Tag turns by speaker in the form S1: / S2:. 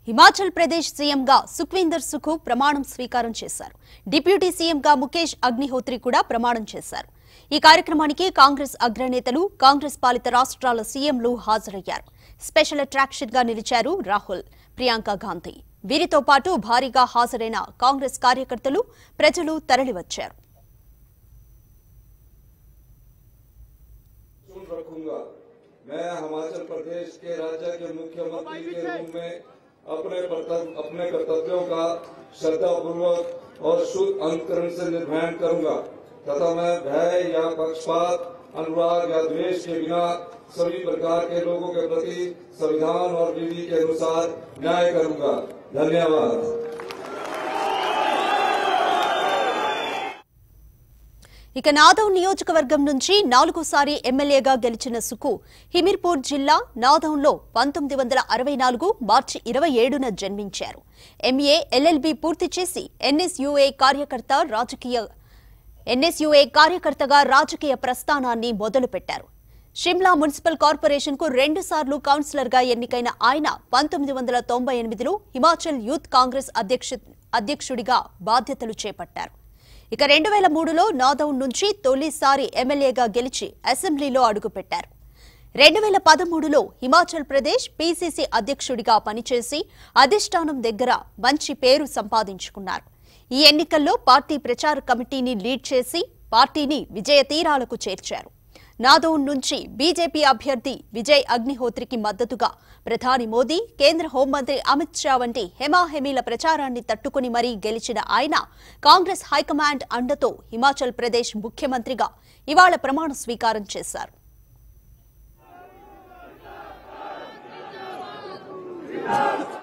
S1: హిమాచల్ ప్రదేశ్ సీఎంగా సుఖ్వీందర్ సుఖు ప్రమాణం స్వీకారం చేశారు డిప్యూటీ సీఎంగా ముఖేష్ అగ్నిహోత్రి కూడా ప్రమాణం చేశారు ఈ కార్యక్రమానికి కాంగ్రెస్ అగ్రనేతలు కాంగ్రెస్ పాలిత రాష్ట్రాల సీఎంలు హాజరయ్యారు స్పెషల్ అట్రాక్షన్ గా నిలిచారు రాహుల్ ప్రియాంక గాంధీ వీరితో పాటు భారీగా హాజరైన కాంగ్రెస్ కార్యకర్తలు ప్రజలు తరలివచ్చారు
S2: सुन रखूंगा मैं हिमाचल प्रदेश के राज्य के मुख्यमंत्री के रूप में अपने कर्तव्य- अपने कर्तव्यों का श्रद्धापूर्वक और शुद्ध अंतकरण से निर्वहन करूंगा तथा मैं भय या पक्षपात अनुराग या द्वेष के बिना सभी प्रकार के लोगों के प्रति संविधान और विधि के अनुसार न्याय करूंगा धन्यवाद
S1: ఇక నాదవ్ నియోజకవర్గం నుంచి నాలుగోసారి ఎమ్మెల్యేగా గెలిచిన సుకు హిమిర్పూర్ జిల్లా నాదవ్లో పంతొమ్మిది వందల అరవై నాలుగు మార్చి ఇరవై ఏడున జన్మించారు ఎంఏ ఎల్ఎల్బి పూర్తి చేసి ఎన్ఎస్యుఏ కార్యకర్త రాజకీయ ఎన్ఎస్యుఏ కార్యకర్తగా రాజకీయ ప్రస్థానాన్ని మొదలుపెట్టారు షిమ్లా మున్సిపల్ కార్పొరేషన్ కు రెండు సార్లు కౌన్సిలర్ గా ఎన్నికైన ఆయన పంతొమ్మిది వందల తొంభై ఎనిమిదిలో హిమాచల్ యూత్ కాంగ్రెస్ అధ్యక్ష అధ్యక్షుడిగా బాధ్యతలు చేపట్టారు ఇక రెండు వేల మూడులో నాదౌన్ నుంచి తొలిసారి ఎమ్మెల్యేగా గెలిచి అసెంబ్లీలో అడుగుపెట్టారు రెండు వేల పదమూడులో హిమాచల్ ప్రదేశ్ పీసీసీ అధ్యక్షుడిగా పనిచేసి అధిష్టానం దగ్గర మంచి పేరు సంపాదించుకున్నారు ఈ ఎన్నికల్లో పార్టీ ప్రచార కమిటీని లీడ్ చేసి పార్టీని విజయ తీరాలకు చేర్చారు నాదౌన్ నుంచి బీజేపీ అభ్యర్థి విజయ్ అగ్నిహోత్రికి మద్దతుగా ప్రధాని మోదీ కేంద్ర హోంమంత్రి అమిత్ షా వంటి హెమాహెమీల ప్రచారాన్ని తట్టుకుని మరీ గెలిచిన ఆయన కాంగ్రెస్ హైకమాండ్ అండతో హిమాచల్ ప్రదేశ్ ముఖ్యమంత్రిగా ఇవాళ ప్రమాణ స్వీకారం చేశారు
S3: Viva